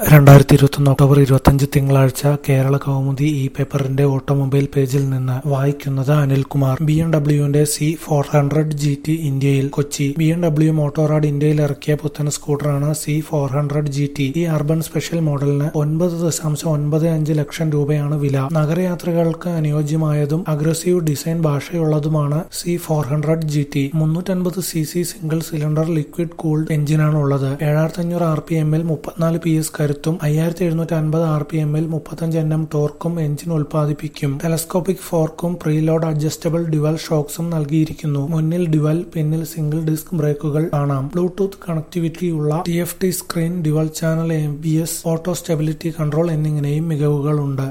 രണ്ടായിരത്തി ഇരുപത്തൊന്ന് ഒക്ടോബർ ഇരുപത്തഞ്ച് തിങ്കളാഴ്ച കേരള കൗമുദി ഇ പേപ്പറിന്റെ ഓട്ടോമൊബൈൽ പേജിൽ നിന്ന് വായിക്കുന്നത് അനിൽകുമാർ ബി എം ഡബ്ല്യുവിന്റെ C four hundred G T ഇന്ത്യയിൽ Kochi B M W Motorrad ഇന്ത്യയിൽ ഇറക്കിയ പുത്തൻ സ്കൂട്ടറാണ് C four hundred G T ഈ അർബൻ സ്പെഷ്യൽ മോഡലിന് ഒൻപത് ദശാംശം ഒൻപത് അഞ്ച് ലക്ഷം രൂപയാണ് വില നഗരയാത്രകൾക്ക് അനുയോജ്യമായതും അഗ്രസീവ് ഡിസൈൻ ഭാഷയുള്ളതുമാണ് C four hundred G T മുന്നൂറ്റൻപത് C C single cylinder liquid cooled എഞ്ചിനാണ് ഉള്ളത് ഏഴായിരത്തി അഞ്ഞൂറ് ആർ പി എമ്മിൽ മുപ്പത്തിനാല് പി എസ് കരുത്തും അയ്യായിരത്തി എഴുന്നൂറ്റി അൻപത് ആർ പി എമ്മിൽ മുപ്പത്തഞ്ച് എൻ എം ടോർക്കും എഞ്ചിൻ ഉൽപ്പാദിപ്പിക്കും ടെലസ്കോപ്പിക് ഫോർക്കും പ്രീലോഡ് അഡ്ജസ്റ്റബിൾ ഡ്യുവൽ ഷോക്സും നൽകിയിരിക്കുന്നു മുന്നിൽ ഡ്യുവൽ പിന്നിൽ സിംഗിൾ ഡിസ്ക് ബ്രേക്കുകൾ കാണാം ബ്ലൂടൂത്ത് കണക്ടിവിറ്റിയുള്ള T F T screen dual channel A B S auto stability control എന്നിങ്ങനെയും മികവുകളുണ്ട്